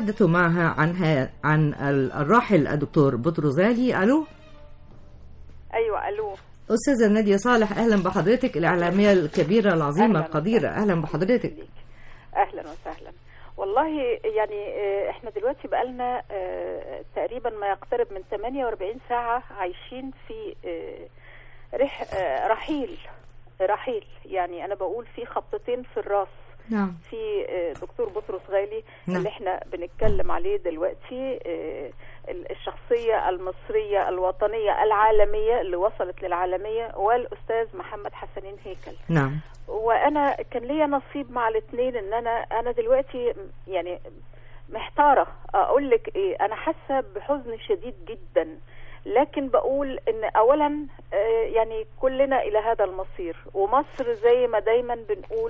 نتحدث معها عن ها عن ال- الراحل الدكتور بطرس غالي الو ايوه الو استاذه ناديه صالح اهلا بحضرتك الاعلاميه الكبيره العظيمه أهلاً القديره وسهلاً. اهلا بحضرتك ليك. اهلا وسهلا والله يعني آه، احنا دلوقتي بقالنا آه، تقريبا ما يقترب من 48 ساعة عايشين في آه، رح آه، رحيل رحيل يعني انا بقول في خبطتين في الراس نعم في آه، دكتور بطرس غالي نعم. اللي احنا بنتكلم عليه دلوقتي آه، ال- الشخصية المصرية الوطنية العالمية اللي وصلت للعالمية والأستاذ محمد حسنين هيكل نعم وانا كان ليا نصيب مع الاثنين ان انا انا دلوقتي يعني محتاره اقول لك ايه انا حاسه بحزن شديد جدا لكن بقول ان اولا آه، يعني كلنا الى هذا المصير ومصر زي ما دايما بنقول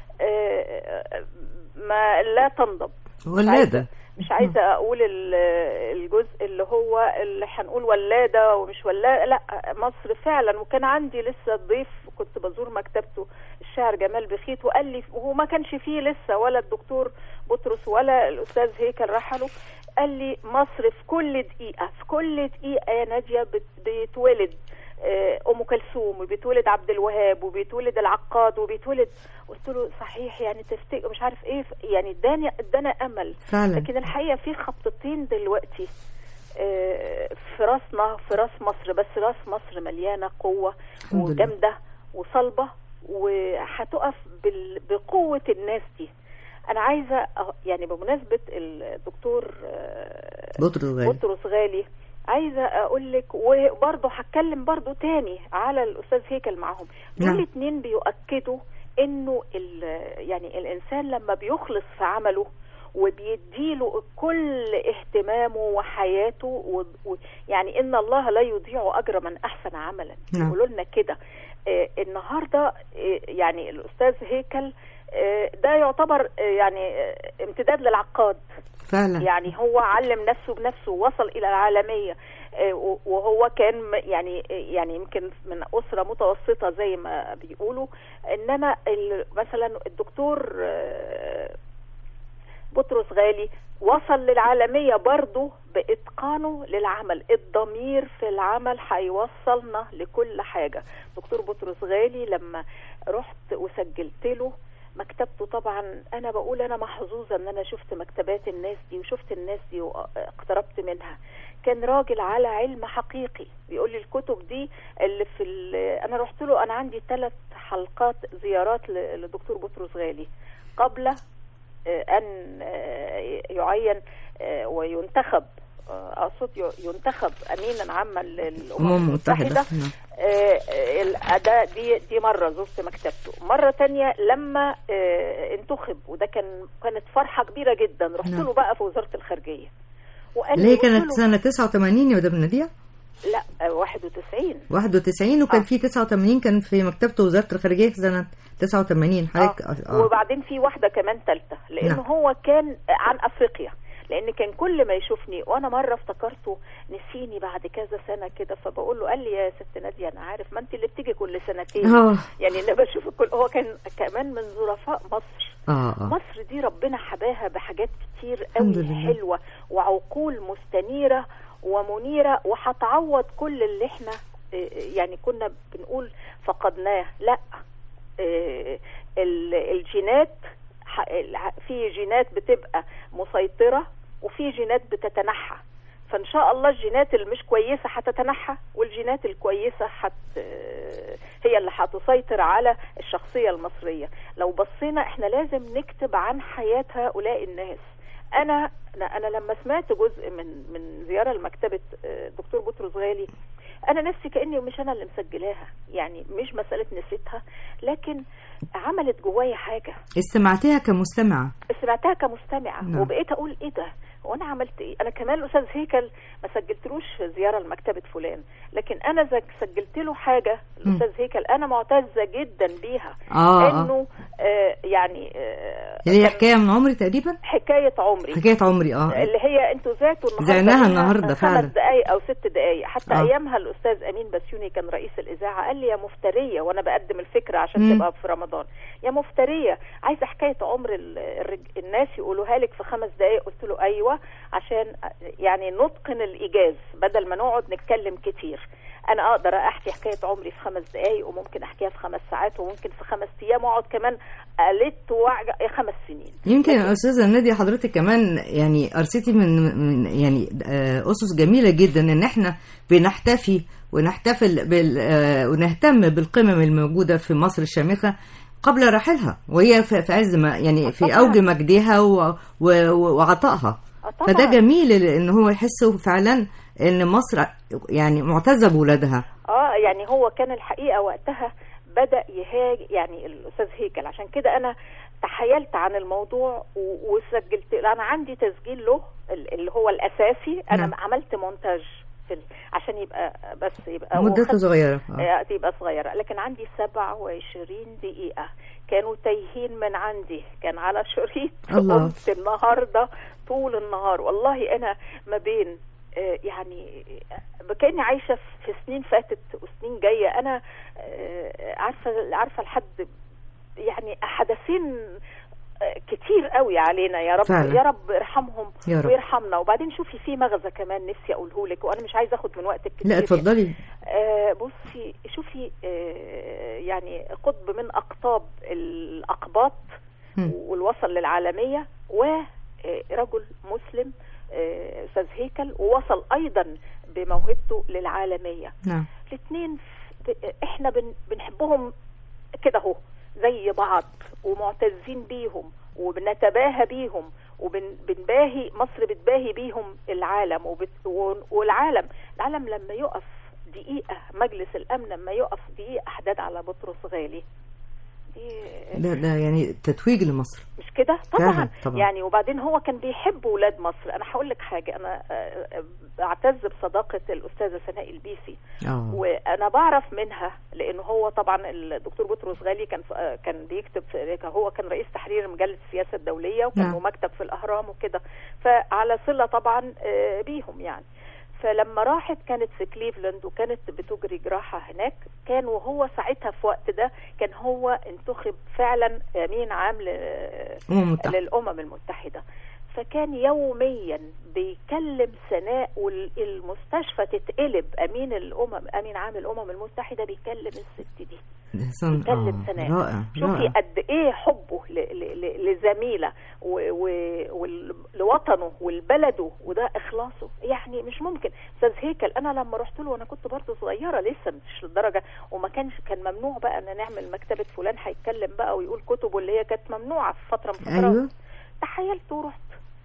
آه، ما لا تنضب ولاده مش عايزه اقول ال- الجزء اللي هو اللي هنقول ولاده ومش ولاده لا مصر فعلا وكان عندي لسه ضيف كنت بزور مكتبته الشاعر جمال بخيت وقال لي وهو ما كانش فيه لسه ولا الدكتور بطرس ولا الاستاذ هيكل رحلوا قال لي مصر في كل دقيقه في كل دقيقه يا ناديه بت- بيتولد آه، ام كلثوم وبيتولد عبد الوهاب وبيتولد العقاد وبيتولد قلت له صحيح يعني تفتكر مش عارف ايه يعني اداني ادانا امل فعلا لكن الحقيقه في خبطتين دلوقتي آه، في راسنا في راس مصر بس راس مصر مليانه قوه الحمد لله. وجامده وصلبه وهتقف بال- بقوه الناس دي انا عايزه أه- يعني بمناسبه الدكتور آه، بطرس غالي بطرس غالي عايزه اقول لك وبرضه هتكلم برضه تاني على الاستاذ هيكل معاهم دول نعم. الاثنين بيؤكدوا انه ال- يعني الانسان لما بيخلص في عمله وبيديله كل اهتمامه وحياته و... و... يعني ان الله لا يضيع اجر من احسن عملا نعم. يقولوا لنا كده آه النهارده آه يعني الاستاذ هيكل آه ده يعتبر آه يعني آه امتداد للعقاد فعلا يعني هو علم نفسه بنفسه ووصل الى العالميه آه، و- وهو كان م- يعني يعني يمكن من اسره متوسطه زي ما بيقولوا انما ال- مثلا الدكتور آه، بطرس غالي وصل للعالميه برضه باتقانه للعمل الضمير في العمل هيوصلنا لكل حاجه دكتور بطرس غالي لما رحت وسجلت له مكتبته طبعا انا بقول انا محظوظه ان انا شفت مكتبات الناس دي وشفت الناس دي واقتربت منها كان راجل على علم حقيقي بيقول لي الكتب دي اللي في ال- انا رحت له انا عندي ثلاث حلقات زيارات ل- للدكتور بطرس غالي قبل آه، ان آه، يعين آه، وينتخب آه، اقصد ي- ينتخب امينا عاما للامم الامم المتحده المتحده نعم. آه، آه، الأداء دي دي مرة زرت مكتبته مرة تانية لما آه، انتخب وده كان كانت فرحة كبيرة جدا رحت نعم. له بقى في وزارة الخارجية وقال اللي هي قلت كانت له- سنه 89 يا مدام ناديه لا آه، 91 91 وكان آه. في 89 كان في مكتبه وزاره الخارجيه سنه 89 حضرتك آه. آه. وبعدين في واحدة كمان ثالثة لأنه نعم. هو كان عن أفريقيا لأن كان كل ما يشوفني وأنا مرة افتكرته نسيني بعد كذا سنة كده فبقول له قال لي يا ست نادية أنا عارف ما أنت اللي بتيجي كل سنتين اه يعني أنا بشوف كل هو كان كمان من ظرفاء مصر اه اه مصر دي ربنا حباها بحاجات كتير الحمد قوي لله. حلوة وعقول مستنيرة ومنيرة وهتعوض كل اللي احنا آه، يعني كنا بنقول فقدناه لا آه، ال- الجينات ح- الع- في جينات بتبقى مسيطرة وفي جينات بتتنحى فان شاء الله الجينات اللي مش كويسه هتتنحى والجينات الكويسه حت هي اللي هتسيطر على الشخصيه المصريه لو بصينا احنا لازم نكتب عن حياه هؤلاء الناس انا انا أنا لما سمعت جزء من من زياره لمكتبه آه، دكتور بطرس غالي انا نفسي كاني مش انا اللي مسجلاها يعني مش مساله نسيتها لكن عملت جوايا حاجه استمعتها كمستمعه سمعتها كمستمعة نعم. وبقيت أقول إيه ده وانا عملت ايه انا كمان الاستاذ هيكل ما سجلتلوش زياره لمكتبه فلان لكن انا زك- سجلت له حاجه الاستاذ هيكل انا معتزه جدا بيها اه اه انه آه يعني آه اللي هي كان حكايه من عمري تقريبا حكايه عمري حكايه عمري اه اللي هي انتوا ذاتوا النهارده زعناها منها النهاردة فعلا. خمس دقائق او ست دقائق حتى آه. ايامها الاستاذ امين بسيوني كان رئيس الاذاعه قال لي يا مفتريه وانا بقدم الفكره عشان مم. تبقى في رمضان يا مفتريه عايزه حكايه عمر ال- الرج... الناس يقولوها لك في خمس دقائق قلت له ايوه عشان يعني نتقن الايجاز بدل ما نقعد نتكلم كتير انا اقدر احكي حكايه عمري في خمس دقائق وممكن احكيها في خمس ساعات وممكن في خمس ايام واقعد كمان الت وعجة خمس سنين يمكن يا استاذه ناديه حضرتك كمان يعني ارسلتي من, من يعني آه، اسس جميله جدا ان احنا بنحتفي ونحتفل بال آه، ونهتم بالقمم الموجوده في مصر الشامخه قبل رحيلها وهي في في عز ما يعني في طبعاً. اوج مجدها و- و- وعطائها آه طبعاً. فده جميل ان هو يحس فعلا ان مصر يعني معتزه بولادها اه يعني هو كان الحقيقه وقتها بدا يهاج يعني الاستاذ هيكل عشان كده انا تحايلت عن الموضوع و- وسجلت انا عندي تسجيل له ال- اللي هو الاساسي انا نعم. عملت مونتاج في ال- عشان يبقى بس يبقى مدته وخد- صغيره آه. آه، تبقى صغيرة لكن عندي 27 دقيقة كانوا تايهين من عندي كان على شريط الله. قمت النهاردة طول النهار والله أنا ما بين آه، يعني آه، كاني عايشه في سنين فاتت وسنين جايه انا آه، عارفه عارفه لحد يعني حدثين آه، كتير قوي علينا يا رب فعلا. يا رب ارحمهم يا رب. ويرحمنا وبعدين شوفي في مغزى كمان نفسي اقوله لك وانا مش عايزه اخد من وقتك كتير لا اتفضلي آه بصي شوفي آه يعني قطب من اقطاب الاقباط مم. والوصل للعالميه ورجل مسلم آه، استاذ هيكل ووصل ايضا بموهبته للعالميه نعم الاثنين احنا بن بنحبهم كده اهو زي بعض ومعتزين بيهم وبنتباهى بيهم وبنباهي مصر بتباهي بيهم العالم وبت و- والعالم العالم لما يقف دقيقة مجلس الأمن لما يقف دقيقة حداد على بطرس غالي دي ده ده يعني تتويج لمصر مش كده فعلا، طبعا طبعا. يعني وبعدين هو كان بيحب ولاد مصر انا هقول لك حاجه انا آه، آه، بعتز بصداقه الاستاذه سناء البيسي اه وانا بعرف منها لان هو طبعا الدكتور بطرس غالي كان في كان بيكتب في هو كان رئيس تحرير مجله السياسه الدوليه وكان نعم. له مكتب في الاهرام وكده فعلى صله طبعا آه، بيهم يعني فلما راحت كانت في كليفلاند وكانت بتجري جراحه هناك كان وهو ساعتها في وقت ده كان هو انتخب فعلا امين عام ل- أمم متحدة. للامم المتحده فكان يوميا بيكلم سناء والمستشفى تتقلب امين الامم امين عام الامم المتحده بيكلم الست دي حسن بيكلم آه. سناء رائع شوفي رائع قد ايه حبه ل- ل- ل- لزميله و- و- وال- لوطنه ولبلده وده اخلاصه يعني مش ممكن استاذ هيكل انا لما رحت له وانا كنت برضه صغيره لسه مش للدرجه وما كانش كان ممنوع بقى ان نعمل مكتبه فلان هيتكلم بقى ويقول كتبه اللي هي كانت ممنوعه في فتره من الفترات ايوه تحيلت ورحت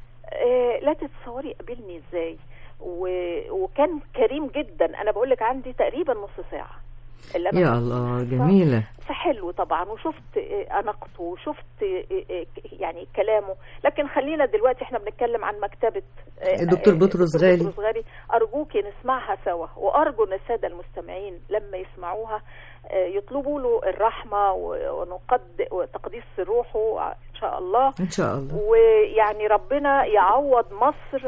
آه لا تتصوري قابلني ازاي و... وكان كريم جدا انا بقول لك عندي تقريبا نص ساعه اللي أنا يا كنت- الله جميله فحلو طبعا وشفت آه، اناقته وشفت آه، آه، يعني كلامه لكن خلينا دلوقتي احنا بنتكلم عن مكتبه آه، الدكتور آه، بطرس الدكتور غالي. بطرس غالي ارجوكي نسمعها سوا وارجو ان الساده المستمعين لما يسمعوها آه، يطلبوا له الرحمه و- ونقد وتقديس روحه ان شاء الله ان شاء الله ويعني ربنا يعوض مصر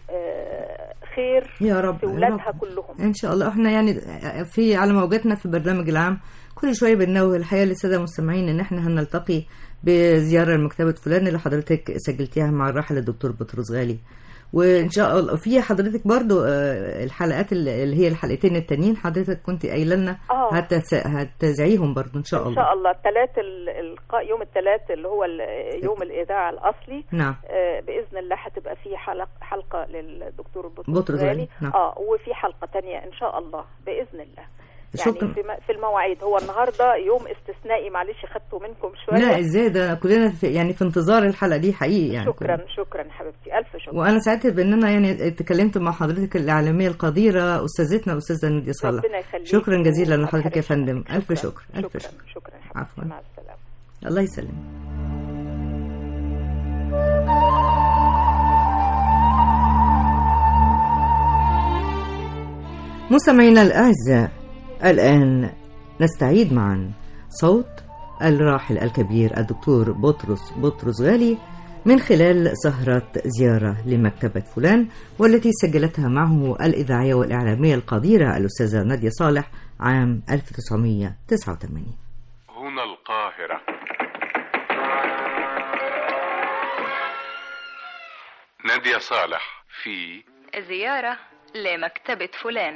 آه، خير يا رب في يا ولادها رب. كلهم ان شاء الله احنا يعني في على موجاتنا في البرنامج العام كل شويه بننوه الحقيقه للساده المستمعين ان احنا هنلتقي بزياره لمكتبه فلان اللي حضرتك سجلتيها مع الراحل الدكتور بطرس غالي وان شاء الله في حضرتك برضو آه، الحلقات اللي اللي هي الحلقتين التانيين حضرتك كنت قايله لنا آه. هتس- هتذيعيهم برضو ان شاء ان الله شاء الله الثلاث القاء يوم الثلاث اللي هو ال- يوم الاذاعه الاصلي نعم آه، باذن الله هتبقى في حلقه حلقه للدكتور بطرس بطرس غالي، غالي نعم. اه وفي حلقه تانية ان شاء الله باذن الله شكراً. يعني في م- في المواعيد هو النهارده يوم استثنائي معلش خدته منكم شويه لا ازاي ده كلنا في يعني في انتظار الحلقه دي حقيقي يعني شكرا شكرا حبيبتي الف شكر وانا سعدت باننا يعني اتكلمت مع حضرتك الاعلاميه القديره استاذتنا الاستاذه ناديه صالح ربنا يخليك شكرا جزيلا لحضرتك يا شكراً. فندم الف شكر الف شكرا شكر شكرا حبيبتي عفواً. مع السلامه الله يسلم مستمعينا الأعزاء الآن نستعيد معا صوت الراحل الكبير الدكتور بطرس بطرس غالي من خلال سهرة زيارة لمكتبة فلان والتي سجلتها معه الإذاعية والإعلامية القديرة الأستاذة نادية صالح عام 1989 هنا القاهرة نادية صالح في زيارة لمكتبة فلان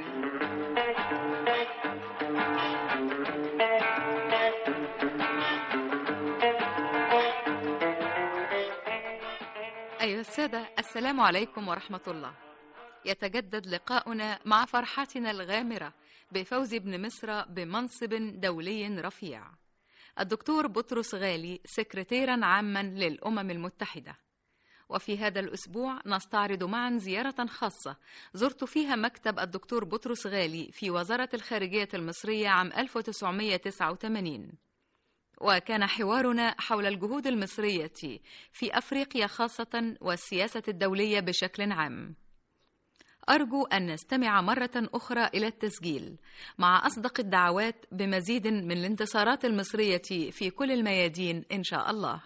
أيها السادة السلام عليكم ورحمة الله يتجدد لقاؤنا مع فرحتنا الغامرة بفوز ابن مصر بمنصب دولي رفيع الدكتور بطرس غالي سكرتيرا عاما للأمم المتحدة وفي هذا الأسبوع نستعرض معا زيارة خاصة زرت فيها مكتب الدكتور بطرس غالي في وزارة الخارجية المصرية عام 1989 وكان حوارنا حول الجهود المصرية في أفريقيا خاصة والسياسة الدولية بشكل عام أرجو أن نستمع مرة أخرى إلى التسجيل مع أصدق الدعوات بمزيد من الانتصارات المصرية في كل الميادين إن شاء الله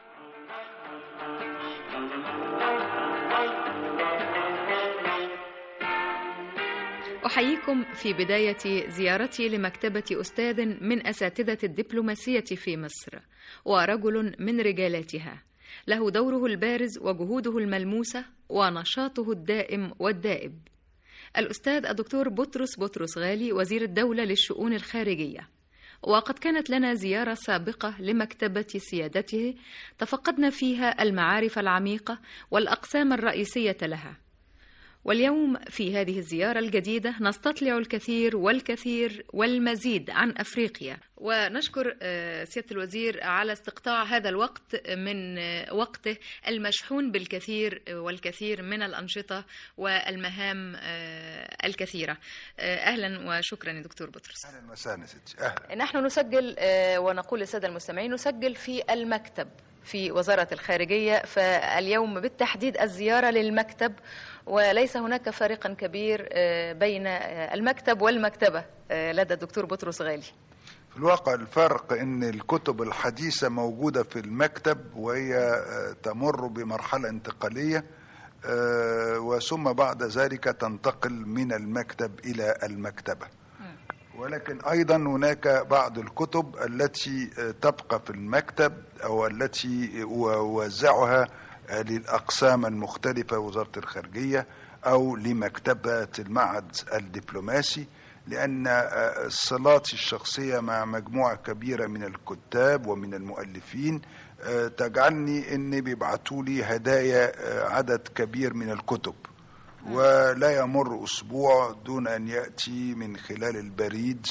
أحييكم في بداية زيارتي لمكتبة أستاذ من أساتذة الدبلوماسية في مصر ورجل من رجالاتها له دوره البارز وجهوده الملموسة ونشاطه الدائم والدائب الأستاذ الدكتور بطرس بطرس غالي وزير الدولة للشؤون الخارجية وقد كانت لنا زيارة سابقة لمكتبة سيادته تفقدنا فيها المعارف العميقة والأقسام الرئيسية لها واليوم في هذه الزيارة الجديدة نستطلع الكثير والكثير والمزيد عن أفريقيا ونشكر سيادة الوزير على استقطاع هذا الوقت من وقته المشحون بالكثير والكثير من الأنشطة والمهام الكثيرة أهلا وشكرا يا دكتور بطرس أهلا وسهلا ستي أهلا نحن نسجل ونقول للسادة المستمعين نسجل في المكتب في وزارة الخارجية فاليوم بالتحديد الزيارة للمكتب وليس هناك فارقا كبير بين المكتب والمكتبة لدى الدكتور بطرس غالي في الواقع الفرق ان الكتب الحديثة موجودة في المكتب وهي تمر بمرحلة انتقالية وثم بعد ذلك تنتقل من المكتب الى المكتبة ولكن ايضا هناك بعض الكتب التي تبقى في المكتب او التي اوزعها للاقسام المختلفه وزاره الخارجيه او لمكتبه المعهد الدبلوماسي لان صلاتي الشخصيه مع مجموعه كبيره من الكتاب ومن المؤلفين تجعلني ان بيبعتوا لي هدايا عدد كبير من الكتب ولا يمر اسبوع دون ان ياتي من خلال البريد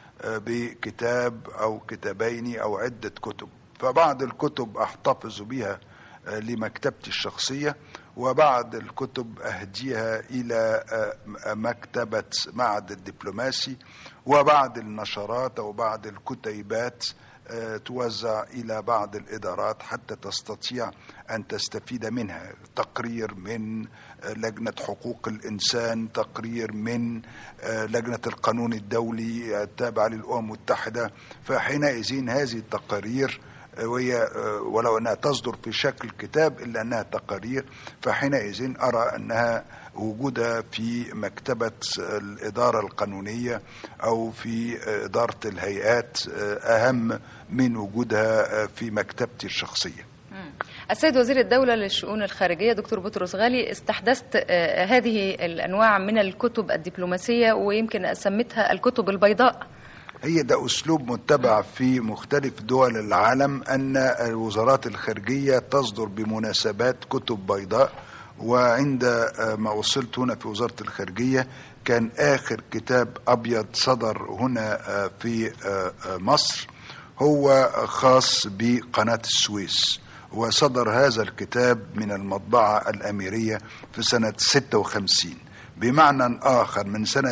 بكتاب او كتابين او عده كتب فبعض الكتب احتفظ بها لمكتبتي الشخصيه وبعض الكتب اهديها الى مكتبه معهد الدبلوماسي وبعض النشرات او بعض الكتيبات توزع الى بعض الادارات حتى تستطيع ان تستفيد منها تقرير من لجنه حقوق الانسان تقرير من لجنه القانون الدولي التابعه للامم المتحده فحينئذ هذه التقارير وهي ولو انها تصدر في شكل كتاب الا انها تقارير فحينئذ ارى انها وجودها في مكتبة الإدارة القانونية أو في إدارة الهيئات أهم من وجودها في مكتبتي الشخصية السيد وزير الدولة للشؤون الخارجية دكتور بطرس غالي استحدثت هذه الأنواع من الكتب الدبلوماسية ويمكن سميتها الكتب البيضاء هي ده أسلوب متبع في مختلف دول العالم أن الوزارات الخارجية تصدر بمناسبات كتب بيضاء وعند ما وصلت هنا في وزارة الخارجية كان آخر كتاب أبيض صدر هنا في مصر هو خاص بقناة السويس وصدر هذا الكتاب من المطبعة الأميرية في سنة 56 بمعنى آخر من سنة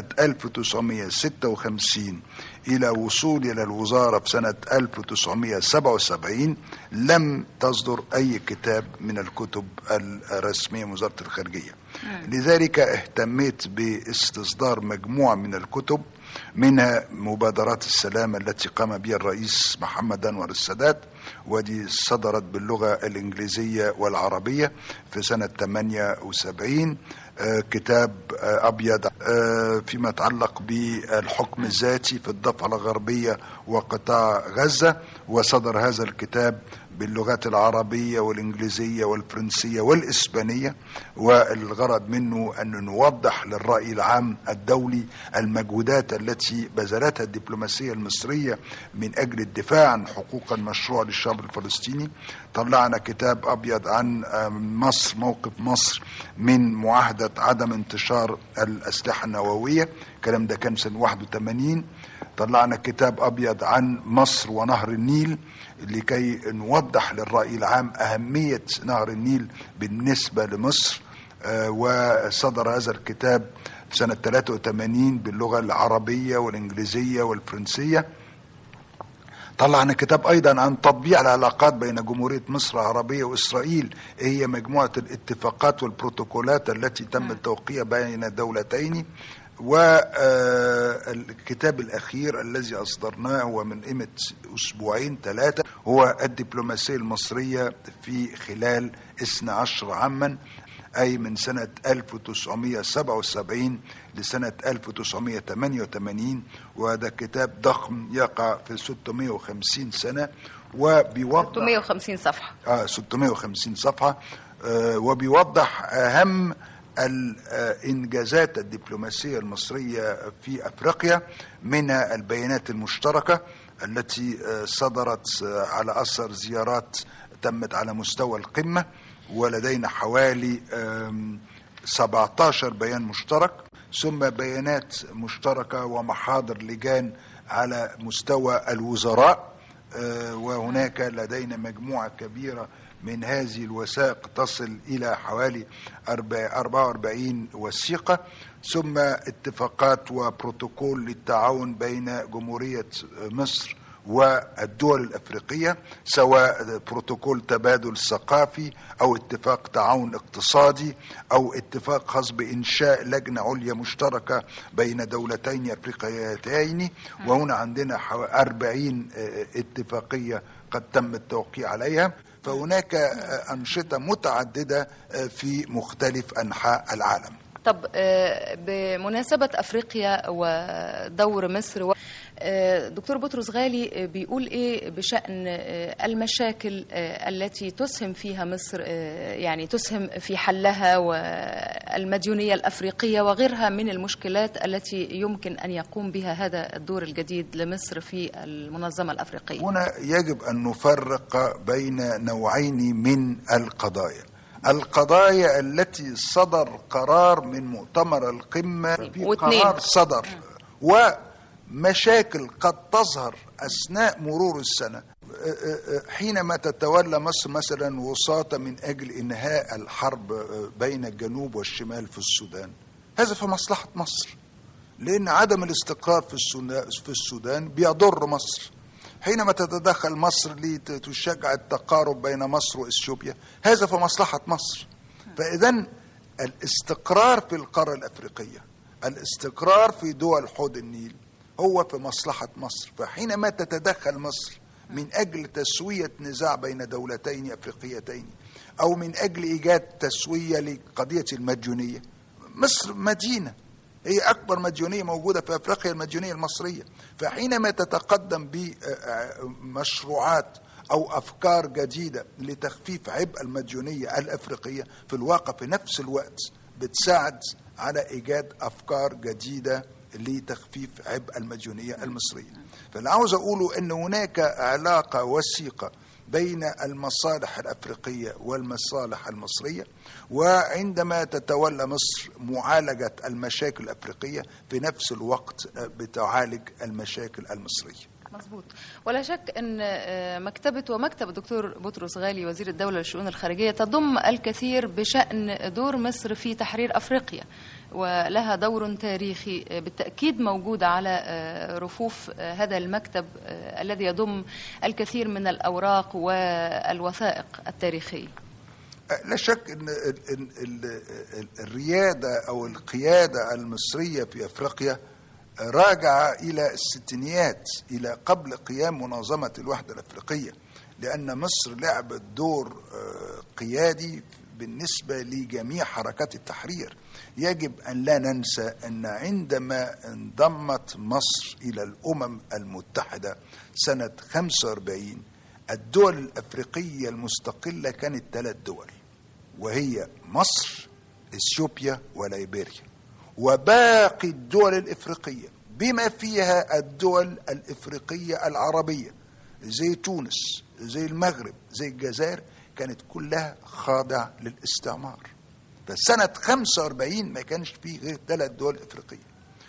1956 إلى وصولي إلى الوزارة في سنة 1977 لم تصدر أي كتاب من الكتب الرسمية من وزارة الخارجية لذلك اهتميت باستصدار مجموعة من الكتب منها مبادرات السلام التي قام بها الرئيس محمد أنور السادات ودي صدرت باللغة الإنجليزية والعربية في سنة 78 آه، كتاب آه، أبيض آه، فيما يتعلق بالحكم الذاتي في الضفة الغربية وقطاع غزة وصدر هذا الكتاب باللغات العربية والإنجليزية والفرنسية والإسبانية والغرض منه أن نوضح للرأي العام الدولي المجهودات التي بذلتها الدبلوماسية المصرية من أجل الدفاع عن حقوق المشروع للشعب الفلسطيني طلعنا كتاب أبيض عن مصر موقف مصر من معاهدة عدم انتشار الأسلحة النووية الكلام ده كان سنة 81 طلعنا كتاب أبيض عن مصر ونهر النيل لكي نوضح للرأي العام أهمية نهر النيل بالنسبة لمصر آه، وصدر هذا الكتاب في سنة 83 باللغة العربية والإنجليزية والفرنسية طلعنا كتاب ايضا عن تطبيع العلاقات بين جمهوريه مصر العربيه واسرائيل إيه هي مجموعه الاتفاقات والبروتوكولات التي تم التوقيع بين الدولتين والكتاب الأخير الذي أصدرناه هو من قيمة أسبوعين ثلاثة هو الدبلوماسية المصرية في خلال 12 عاما أي من سنة 1977 لسنة 1988 وهذا كتاب ضخم يقع في 650 سنة وبيوضح 650 صفحة آه 650 صفحة آه وبيوضح أهم الانجازات الدبلوماسيه المصريه في افريقيا منها البيانات المشتركه التي صدرت على اثر زيارات تمت على مستوى القمه ولدينا حوالي 17 بيان مشترك ثم بيانات مشتركه ومحاضر لجان على مستوى الوزراء وهناك لدينا مجموعه كبيره من هذه الوثائق تصل إلى حوالي 44 وثيقة ثم اتفاقات وبروتوكول للتعاون بين جمهورية مصر والدول الافريقيه سواء بروتوكول تبادل ثقافي او اتفاق تعاون اقتصادي او اتفاق خاص بانشاء لجنه عليا مشتركه بين دولتين افريقيتين وهنا عندنا 40 اتفاقيه قد تم التوقيع عليها فهناك أنشطة متعددة في مختلف أنحاء العالم طب بمناسبة أفريقيا ودور مصر دكتور بطرس غالي بيقول ايه بشان المشاكل التي تسهم فيها مصر يعني تسهم في حلها والمديونيه الافريقيه وغيرها من المشكلات التي يمكن ان يقوم بها هذا الدور الجديد لمصر في المنظمه الافريقيه. هنا يجب ان نفرق بين نوعين من القضايا. القضايا التي صدر قرار من مؤتمر القمه في قرار صدر و مشاكل قد تظهر اثناء مرور السنه حينما تتولى مصر مثلا وساطه من اجل انهاء الحرب بين الجنوب والشمال في السودان هذا في مصلحه مصر لان عدم الاستقرار في السودان في السودان بيضر مصر حينما تتدخل مصر لتشجع التقارب بين مصر واثيوبيا هذا في مصلحه مصر فاذا الاستقرار في القاره الافريقيه الاستقرار في دول حوض النيل هو في مصلحة مصر فحينما تتدخل مصر من أجل تسوية نزاع بين دولتين أفريقيتين أو من أجل إيجاد تسوية لقضية المديونية مصر مدينة هي أكبر مديونية موجودة في أفريقيا المديونية المصرية فحينما تتقدم بمشروعات أو أفكار جديدة لتخفيف عبء المديونية الأفريقية في الواقع في نفس الوقت بتساعد على إيجاد أفكار جديدة لتخفيف عبء المديونية المصرية فاللي عاوز أقوله أن هناك علاقة وثيقة بين المصالح الأفريقية والمصالح المصرية وعندما تتولى مصر معالجة المشاكل الأفريقية في نفس الوقت بتعالج المشاكل المصرية مظبوط ولا شك ان آه، مكتبه ومكتب الدكتور بطرس غالي وزير الدوله للشؤون الخارجيه تضم الكثير بشان دور مصر في تحرير افريقيا ولها دور تاريخي آه، بالتاكيد موجود على آه، رفوف آه، هذا المكتب آه، الذي يضم الكثير من الاوراق والوثائق التاريخيه لا شك ان ال- ال- ال- ال- الرياده او القياده المصريه في افريقيا راجعه الى الستينيات الى قبل قيام منظمه الوحده الافريقيه لان مصر لعبت دور آه، قيادي بالنسبه لجميع حركات التحرير يجب ان لا ننسى ان عندما انضمت مصر الى الامم المتحده سنه 45 الدول الافريقيه المستقله كانت ثلاث دول وهي مصر اثيوبيا وليبيريا وباقي الدول الافريقيه بما فيها الدول الافريقيه العربيه زي تونس زي المغرب زي الجزائر كانت كلها خاضعه للاستعمار فسنه 45 ما كانش فيه غير ثلاث دول افريقيه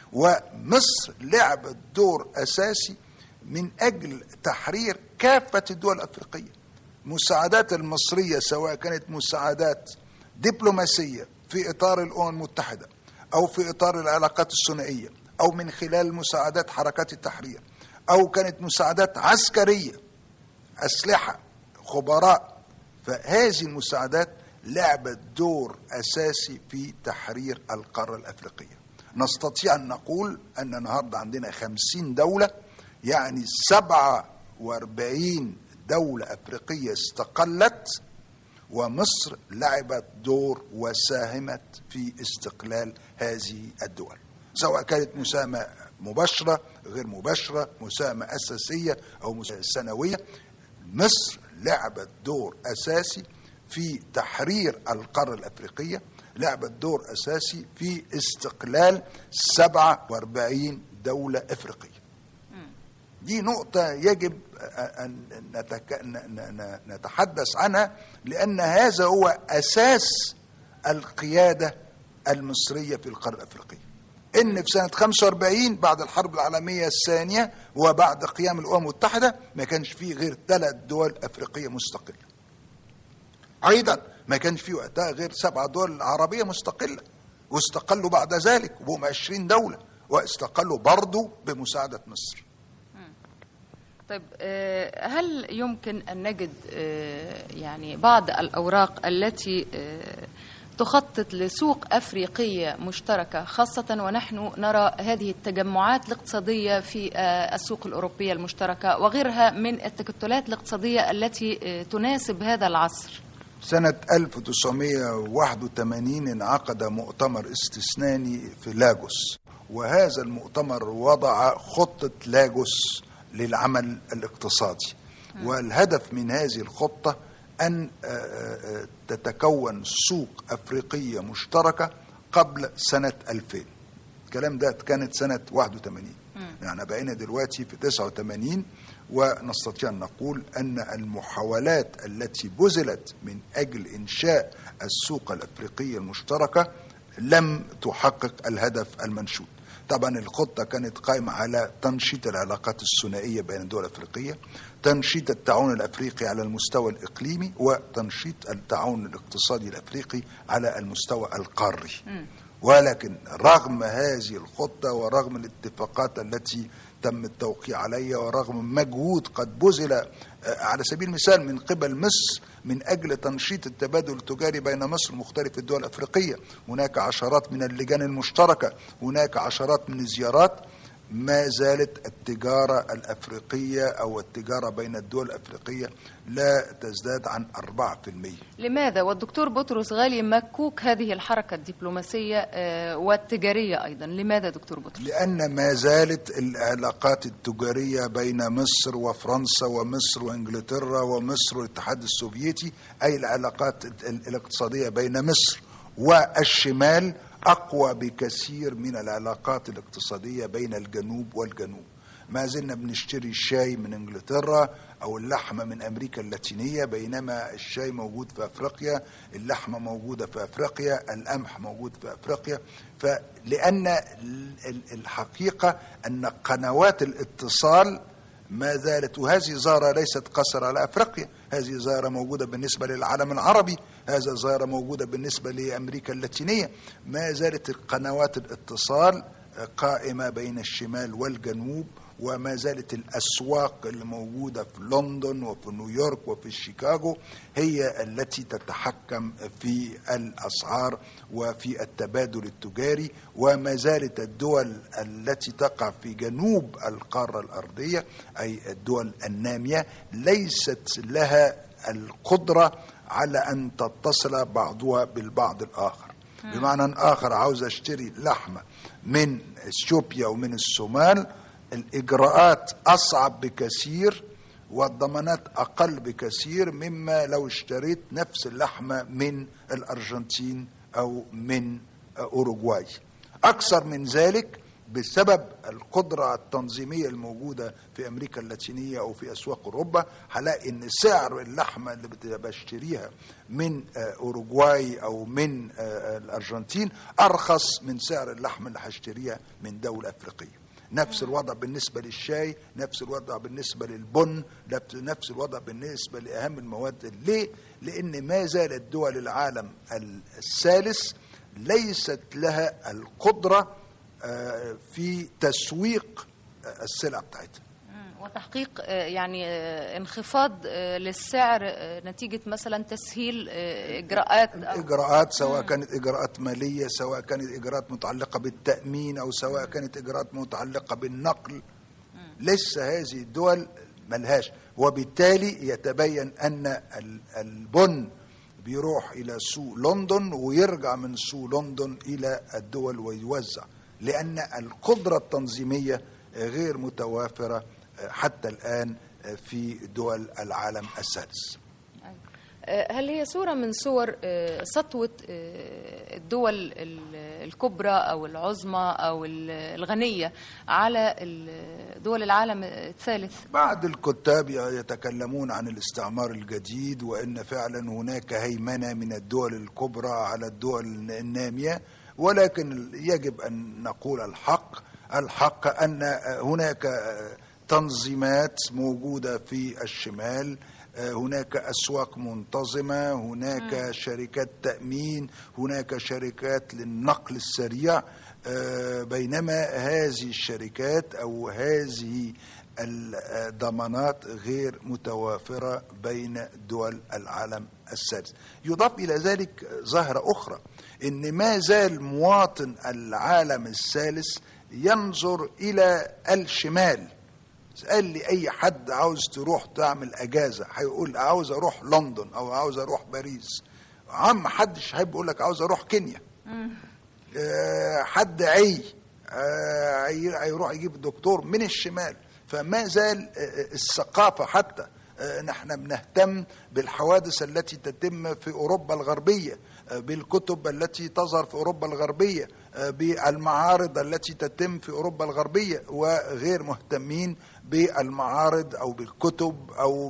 ومصر لعبت دور اساسي من اجل تحرير كافه الدول الافريقيه مساعدات المصريه سواء كانت مساعدات دبلوماسيه في اطار الامم المتحده او في اطار العلاقات الثنائيه او من خلال مساعدات حركات التحرير او كانت مساعدات عسكريه اسلحه خبراء فهذه المساعدات لعبت دور اساسي في تحرير القاره الافريقيه نستطيع ان نقول ان النهارده عندنا خمسين دوله يعني سبعة واربعين دولة أفريقية استقلت ومصر لعبت دور وساهمت في استقلال هذه الدول سواء كانت مساهمة مباشرة غير مباشرة مساهمة أساسية أو مساهمة سنوية مصر لعبت دور أساسي في تحرير القارة الأفريقية لعبت دور أساسي في استقلال 47 دولة أفريقية دي نقطة يجب أن نتك... نتحدث عنها لأن هذا هو أساس القيادة المصرية في القارة الأفريقية إن في سنة 45 بعد الحرب العالمية الثانية وبعد قيام الأمم المتحدة ما كانش فيه غير ثلاث دول أفريقية مستقلة أيضا ما كانش فيه وقتها غير سبع دول عربية مستقلة واستقلوا بعد ذلك وبقوا 20 دولة واستقلوا برضو بمساعدة مصر طيب آه، هل يمكن أن نجد آه، يعني بعض الأوراق التي آه، تخطط لسوق أفريقية مشتركة خاصة ونحن نرى هذه التجمعات الاقتصادية في آه، السوق الأوروبية المشتركة وغيرها من التكتلات الاقتصادية التي آه، تناسب هذا العصر سنة 1981 انعقد مؤتمر استثنائي في لاجوس وهذا المؤتمر وضع خطة لاجوس للعمل الاقتصادي والهدف من هذه الخطة أن تتكون سوق أفريقية مشتركة قبل سنة 2000 الكلام ده كانت سنة 81 يعني بقينا دلوقتي في 89 ونستطيع أن نقول أن المحاولات التي بذلت من أجل إنشاء السوق الأفريقية المشتركة لم تحقق الهدف المنشود طبعا الخطة كانت قائمة على تنشيط العلاقات الثنائية بين الدول الأفريقية تنشيط التعاون الأفريقي على المستوى الإقليمي وتنشيط التعاون الاقتصادي الأفريقي على المستوى القاري ولكن رغم هذه الخطة ورغم الاتفاقات التي تم التوقيع عليها ورغم مجهود قد بذل على سبيل المثال من قبل مصر من اجل تنشيط التبادل التجاري بين مصر ومختلف الدول الافريقيه، هناك عشرات من اللجان المشتركه، هناك عشرات من الزيارات ما زالت التجاره الافريقيه او التجاره بين الدول الافريقيه لا تزداد عن 4%. لماذا والدكتور بطرس غالي مكوك هذه الحركة الدبلوماسية آه، والتجارية أيضا لماذا دكتور بطرس؟ لأن ما زالت العلاقات التجارية بين مصر وفرنسا ومصر وإنجلترا ومصر والاتحاد السوفيتي أي العلاقات الاقتصادية بين مصر والشمال أقوى بكثير من العلاقات الاقتصادية بين الجنوب والجنوب ما زلنا بنشتري الشاي من انجلترا او اللحمه من امريكا اللاتينيه بينما الشاي موجود في افريقيا اللحمه موجوده في افريقيا القمح موجود في افريقيا فلان الحقيقه ان قنوات الاتصال ما زالت وهذه ظاهرة ليست قصر على أفريقيا هذه ظاهرة موجودة بالنسبة للعالم العربي هذا ظاهرة موجودة بالنسبة لأمريكا اللاتينية ما زالت القنوات الاتصال قائمة بين الشمال والجنوب وما زالت الأسواق اللي موجودة في لندن وفي نيويورك وفي شيكاغو هي التي تتحكم في الأسعار وفي التبادل التجاري وما زالت الدول التي تقع في جنوب القارة الأرضية أي الدول النامية ليست لها القدرة على أن تتصل بعضها بالبعض الآخر بمعنى آخر عاوز أشتري لحمة من اثيوبيا ومن الصومال الإجراءات أصعب بكثير والضمانات أقل بكثير مما لو اشتريت نفس اللحمة من الأرجنتين أو من أوروغواي أكثر من ذلك بسبب القدرة التنظيمية الموجودة في أمريكا اللاتينية أو في أسواق أوروبا هلاقي إن سعر اللحمة اللي بت- بشتريها من آه، أوروغواي أو من آه، الأرجنتين أرخص من سعر اللحمة اللي هشتريها من دولة أفريقية نفس الوضع بالنسبة للشاي نفس الوضع بالنسبة للبن نفس- نفس الوضع بالنسبة لأهم المواد ليه؟ لأن ما زالت دول العالم الثالث ليست لها القدرة آه، في تسويق آه، السلع بتاعتها وتحقيق آه، يعني آه، انخفاض آه، للسعر آه، نتيجة مثلا تسهيل آه، إجراءات أو- اجراءات سواء كانت اجراءات ماليه سواء كانت اجراءات متعلقه بالتامين او سواء كانت اجراءات متعلقه بالنقل لسه هذه الدول ملهاش وبالتالي يتبين ان ال- البن بيروح الى سوق لندن ويرجع من سوق لندن الى الدول ويوزع لان القدره التنظيميه غير متوافره حتى الان في دول العالم الثالث آه، هل هي صورة من صور آه، سطوة آه، الدول ال- الكبرى أو العظمى أو ال- الغنية على ال- دول العالم الثالث بعض الكتاب يتكلمون عن الاستعمار الجديد وان فعلا هناك هيمنه من الدول الكبرى على الدول الناميه ولكن يجب ان نقول الحق الحق ان هناك تنظيمات موجوده في الشمال هناك اسواق منتظمه هناك شركات تامين هناك شركات للنقل السريع آه، بينما هذه الشركات او هذه الضمانات غير متوافره بين دول العالم الثالث يضاف الى ذلك ظاهره اخرى ان ما زال مواطن العالم الثالث ينظر الى الشمال اسال لي اي حد عاوز تروح تعمل اجازه هيقول عاوز اروح لندن او عاوز اروح باريس عم حدش هيبقى يقول لك عاوز اروح كينيا آه، حد عي آه، عي- هيروح يجيب دكتور من الشمال فما زال آه، الثقافة حتى آه، نحن بنهتم بالحوادث التي تتم في أوروبا الغربية آه، بالكتب التي تظهر في أوروبا الغربية آه، بالمعارض التي تتم في أوروبا الغربية وغير مهتمين بالمعارض أو بالكتب أو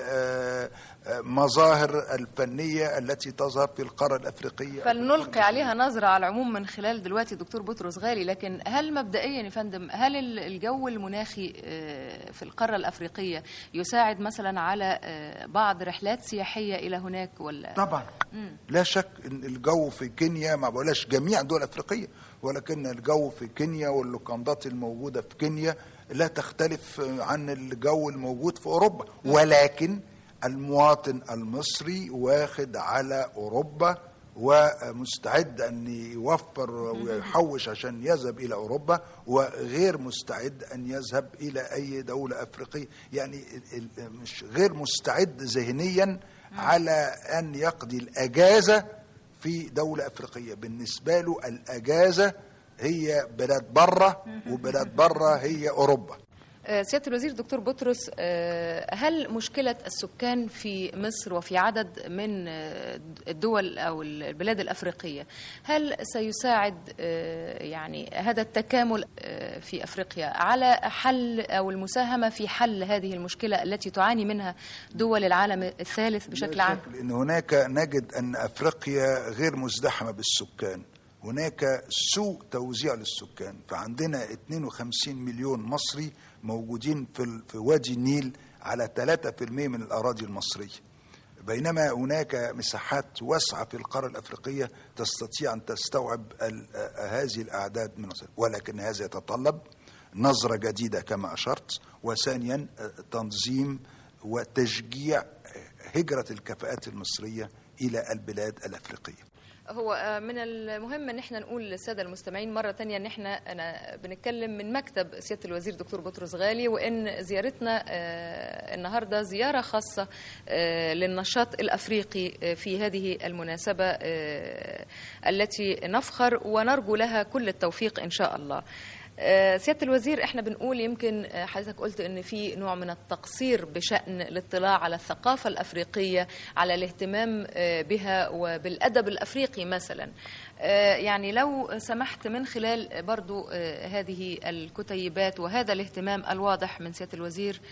بالمظاهر الفنية التي تظهر في القارة الأفريقية فلنلقي عليها نظرة على العموم من خلال دلوقتي دكتور بطرس غالي لكن هل مبدئيا يا فندم هل ال- الجو المناخي آه، في القارة الأفريقية يساعد مثلا على آه، بعض رحلات سياحية إلى هناك ولا طبعا لا شك ان الجو في كينيا ما بقولش جميع الدول الافريقيه ولكن الجو في كينيا واللوكاندات الموجوده في كينيا لا تختلف عن الجو الموجود في اوروبا ولكن المواطن المصري واخد على اوروبا ومستعد ان يوفر ويحوش عشان يذهب الى اوروبا وغير مستعد ان يذهب الى اي دوله افريقيه يعني ال- ال- مش غير مستعد ذهنيا على ان يقضي الاجازه في دوله افريقيه بالنسبه له الاجازه هي بلاد بره وبلاد بره هي اوروبا آه، سيادة الوزير دكتور بطرس آه، هل مشكلة السكان في مصر وفي عدد من آه، الدول أو البلاد الأفريقية هل سيساعد آه، يعني هذا التكامل آه، في أفريقيا على حل أو المساهمة في حل هذه المشكلة التي تعاني منها دول العالم الثالث بشكل لا عام شك لان هناك نجد ان افريقيا غير مزدحمه بالسكان هناك سوء توزيع للسكان فعندنا 52 مليون مصري موجودين في ال- في وادي النيل على 3% من الأراضي المصرية بينما هناك مساحات واسعة في القارة الأفريقية تستطيع أن تستوعب ال- آه، هذه الأعداد من الناس. ولكن هذا يتطلب نظرة جديدة كما أشرت وثانيا آه، تنظيم وتشجيع هجرة الكفاءات المصرية إلى البلاد الأفريقية هو آه، من المهم ان احنا نقول للساده المستمعين مره تانية ان احنا انا بنتكلم من مكتب سياده الوزير دكتور بطرس غالي وان زيارتنا آه، النهارده زياره خاصه آه، للنشاط الافريقي آه، في هذه المناسبه آه، التي نفخر ونرجو لها كل التوفيق ان شاء الله. آه، سياده الوزير احنا بنقول يمكن آه، حضرتك قلت ان في نوع من التقصير بشان الاطلاع على الثقافه الافريقيه على الاهتمام آه، بها وبالادب الافريقي مثلا آه، يعني لو سمحت من خلال برضو آه، هذه الكتيبات وهذا الاهتمام الواضح من سياده الوزير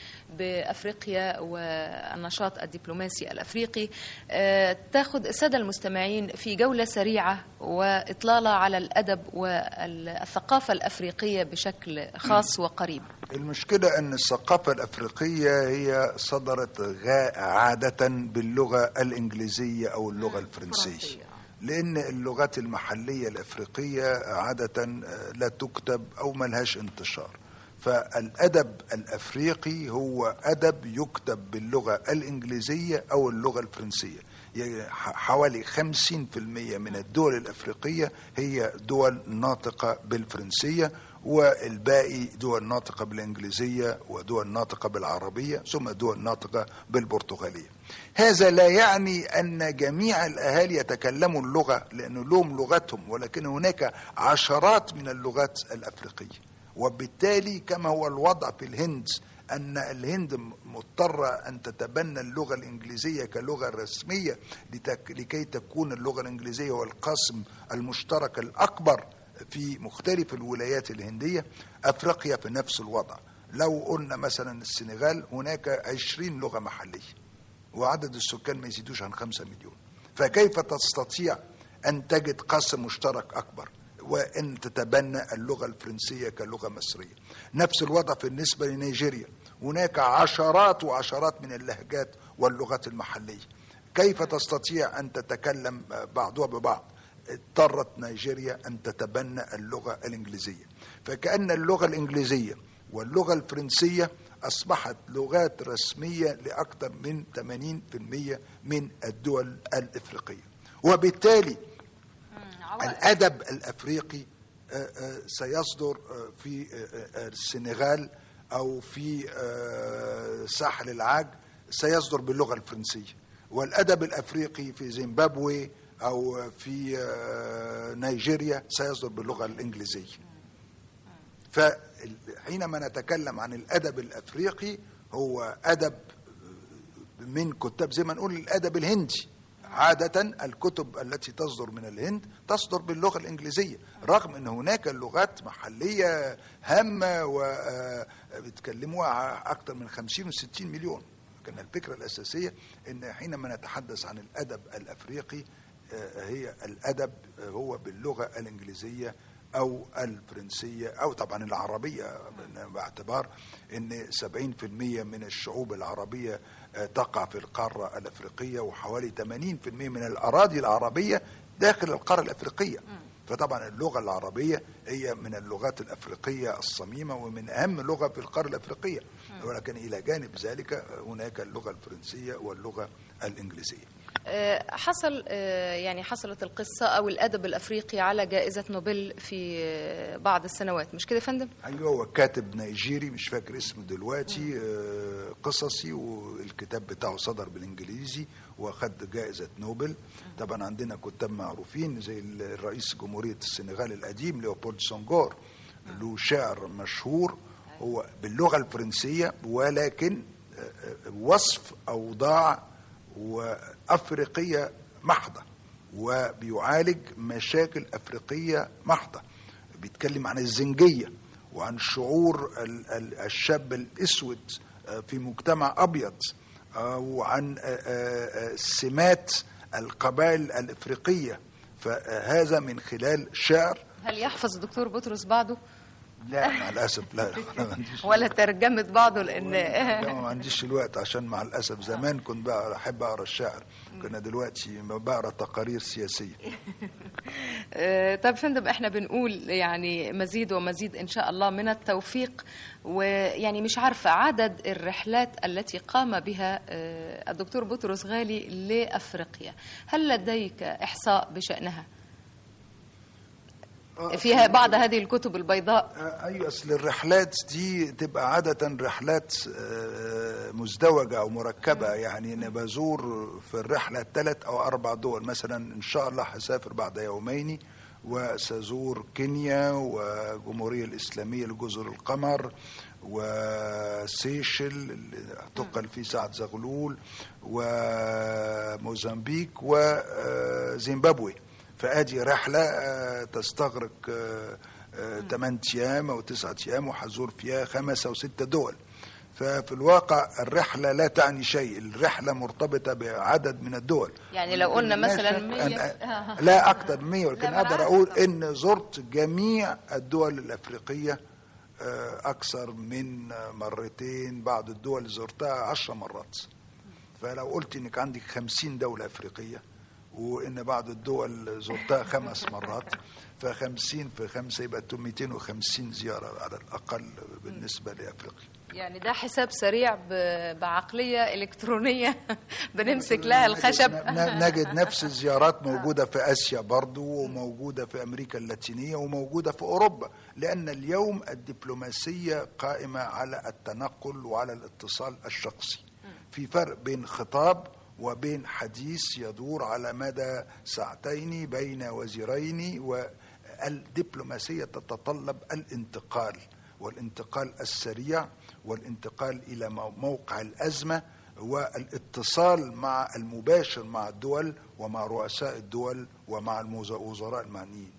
بافريقيا والنشاط الدبلوماسي الافريقي آه، تاخذ الساده المستمعين في جوله سريعه واطلاله على الادب والثقافه الافريقيه بشكل خاص وقريب المشكلة أن الثقافة الأفريقية هي صدرت غا- عادة باللغة الإنجليزية أو اللغة الفرنسية لأن اللغات المحلية الأفريقية عادة لا تكتب أو ملهاش انتشار فالأدب الأفريقي هو أدب يكتب باللغة الإنجليزية أو اللغة الفرنسية يعني ح- حوالي 50% من الدول الأفريقية هي دول ناطقة بالفرنسية والباقي دول ناطقة بالإنجليزية ودول ناطقة بالعربية ثم دول ناطقة بالبرتغالية هذا لا يعني أن جميع الأهالي يتكلموا اللغة لأن لهم لغتهم ولكن هناك عشرات من اللغات الأفريقية وبالتالي كما هو الوضع في الهند أن الهند مضطرة أن تتبنى اللغة الإنجليزية كلغة رسمية لتك لكي تكون اللغة الإنجليزية هو القاسم المشترك الأكبر في مختلف الولايات الهندية أفريقيا في نفس الوضع لو قلنا مثلا السنغال هناك عشرين لغة محلية وعدد السكان ما يزيدوش عن خمسة مليون فكيف تستطيع أن تجد قاسم مشترك أكبر وأن تتبنى اللغة الفرنسية كلغة مصرية نفس الوضع بالنسبة لنيجيريا هناك عشرات وعشرات من اللهجات واللغات المحلية كيف تستطيع أن تتكلم بعضها ببعض اضطرت نيجيريا أن تتبنى اللغة الإنجليزية فكأن اللغة الإنجليزية واللغة الفرنسية أصبحت لغات رسمية لأكثر من 80% من الدول الإفريقية وبالتالي الأدب الأفريقي آه، آه، سيصدر آه، في آه، آه، السنغال أو في آه، ساحل العاج سيصدر باللغة الفرنسية والأدب الأفريقي في زيمبابوي أو في آه، نيجيريا سيصدر باللغة الإنجليزية فحينما نتكلم عن الأدب الأفريقي هو أدب من كتاب زي ما نقول الأدب الهندي عادة الكتب التي تصدر من الهند تصدر باللغة الإنجليزية رغم أن هناك لغات محلية هامة وبيتكلموها أكثر من 50 و 60 مليون لكن الفكرة الأساسية أن حينما نتحدث عن الأدب الأفريقي آه، هي الأدب هو باللغة الإنجليزية أو الفرنسية أو طبعا العربية باعتبار أن 70% من الشعوب العربية آه، تقع في القارة الأفريقية وحوالي 80% من الأراضي العربية داخل القارة الأفريقية فطبعا اللغة العربية هي من اللغات الأفريقية الصميمة ومن أهم لغة في القارة الأفريقية ولكن إلى جانب ذلك هناك اللغة الفرنسية واللغة الإنجليزية آه، حصل آه، يعني حصلت القصة أو الأدب الأفريقي على جائزة نوبل في آه، بعض السنوات مش كده يا فندم؟ ايوه هو كاتب نيجيري مش فاكر اسمه دلوقتي آه، قصصي والكتاب بتاعه صدر بالانجليزي واخد جائزه نوبل طبعا عندنا كتاب معروفين زي الرئيس جمهوريه السنغال القديم ليوبولد سونجور له شعر مشهور هو باللغه الفرنسيه ولكن آه، آه، وصف اوضاع وافريقيه محضه وبيعالج مشاكل افريقيه محضه بيتكلم عن الزنجيه وعن شعور ال- ال- الشاب الاسود آه، في مجتمع ابيض آه، وعن آه، آه، آه، سمات القبائل الافريقيه فهذا من خلال شعر هل يحفظ الدكتور بطرس بعضه لا مع الاسف لا أنا ما عنديش ولا ترجمة بعضه لأن لا ما عنديش الوقت عشان مع الاسف زمان كنت بقى احب اقرا الشعر كنا دلوقتي بقرا تقارير سياسيه آه، طب فندم احنا بنقول يعني مزيد ومزيد ان شاء الله من التوفيق ويعني مش عارفه عدد الرحلات التي قام بها آه، الدكتور بطرس غالي لافريقيا هل لديك احصاء بشانها فيها بعض هذه الكتب البيضاء آه، ايوه اصل الرحلات دي تبقى عاده رحلات آه، مزدوجه او مركبه يعني انا بزور في الرحله ثلاث او اربع دول مثلا ان شاء الله هسافر بعد يومين وسازور كينيا والجمهوريه الاسلاميه لجزر القمر وسيشل اللي اعتقل فيه سعد زغلول وموزمبيق وزيمبابوي فادي رحله آه، تستغرق 8 ايام او 9 ايام وحزور فيها خمس او ست دول ففي الواقع الرحله لا تعني شيء الرحله مرتبطه بعدد من الدول يعني لو قلنا مثلا أن- 100 لا اكتر من 100 ولكن لا، اقدر بالعكس. اقول ان زرت جميع الدول الافريقيه آه، اكثر من مرتين بعض الدول اللي زرتها عشر مرات فلو قلت انك عندك خمسين دولة افريقية وان بعض الدول زرتها خمس مرات فخمسين في خمسة يبقى 250 زيارة على الاقل بالنسبة لافريقيا يعني ده حساب سريع ب- بعقلية إلكترونية بنمسك لها الخشب ن- نجد نفس الزيارات موجودة في آسيا برضو وموجودة في أمريكا اللاتينية وموجودة في أوروبا لأن اليوم الدبلوماسية قائمة على التنقل وعلى الاتصال الشخصي في فرق بين خطاب وبين حديث يدور على مدى ساعتين بين وزيرين والدبلوماسية تتطلب الانتقال والانتقال السريع والانتقال إلى مو- موقع الأزمة والاتصال مع المباشر مع الدول ومع رؤساء الدول ومع الموز- الوزراء المعنيين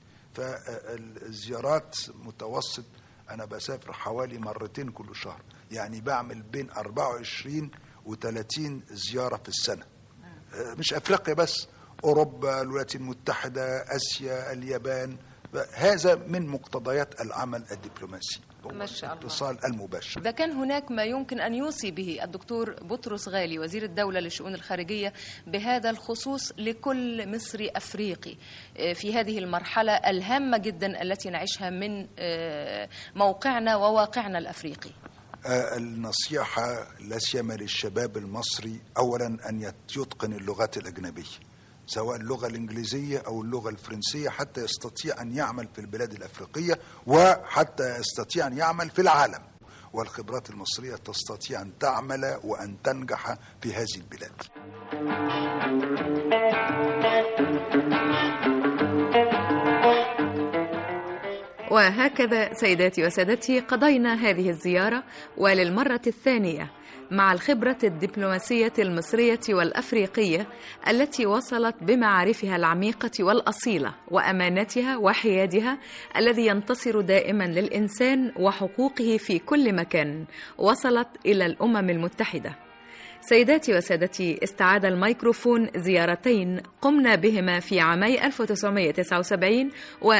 فالزيارات متوسط أنا بسافر حوالي مرتين كل شهر يعني بعمل بين 24 و30 زيارة في السنة آه، مش أفريقيا بس أوروبا الولايات المتحدة آسيا اليابان هذا من مقتضيات العمل الدبلوماسي هو ما شاء الله. الاتصال المباشر إذا كان هناك ما يمكن أن يوصي به الدكتور بطرس غالي وزير الدولة للشؤون الخارجية بهذا الخصوص لكل مصري أفريقي آه، في هذه المرحلة الهامة جدا التي نعيشها من آه، موقعنا وواقعنا الأفريقي آه، النصيحة لا سيما للشباب المصري أولا أن يت- يتقن اللغات الأجنبية سواء اللغة الإنجليزية أو اللغة الفرنسية حتى يستطيع أن يعمل في البلاد الأفريقية وحتى يستطيع أن يعمل في العالم والخبرات المصرية تستطيع أن تعمل وأن تنجح في هذه البلاد وهكذا سيداتي وسادتي قضينا هذه الزيارة وللمرة الثانية مع الخبرة الدبلوماسية المصرية والأفريقية التي وصلت بمعارفها العميقة والأصيلة وأمانتها وحيادها الذي ينتصر دائما للإنسان وحقوقه في كل مكان وصلت إلى الأمم المتحدة سيداتي وسادتي استعاد الميكروفون زيارتين قمنا بهما في عامي 1979 و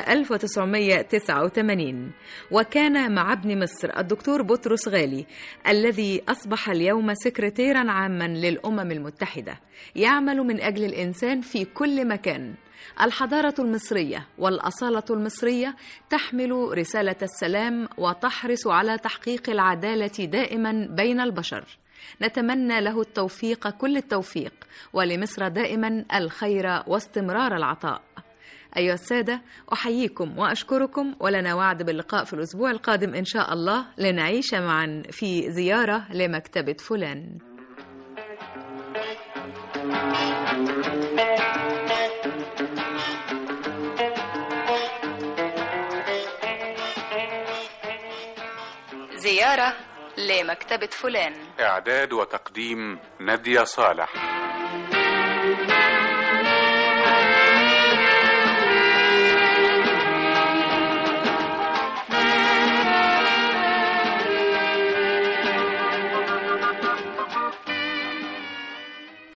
1989 وكان مع ابن مصر الدكتور بطرس غالي الذي أصبح اليوم سكرتيرا عاما للأمم المتحدة يعمل من أجل الإنسان في كل مكان الحضارة المصرية والأصالة المصرية تحمل رسالة السلام وتحرص على تحقيق العدالة دائما بين البشر نتمنى له التوفيق كل التوفيق ولمصر دائما الخير واستمرار العطاء أيها السادة أحييكم وأشكركم ولنا وعد باللقاء في الأسبوع القادم إن شاء الله لنعيش معا في زيارة لمكتبة فلان زيارة لمكتبة فلان إعداد وتقديم نادية صالح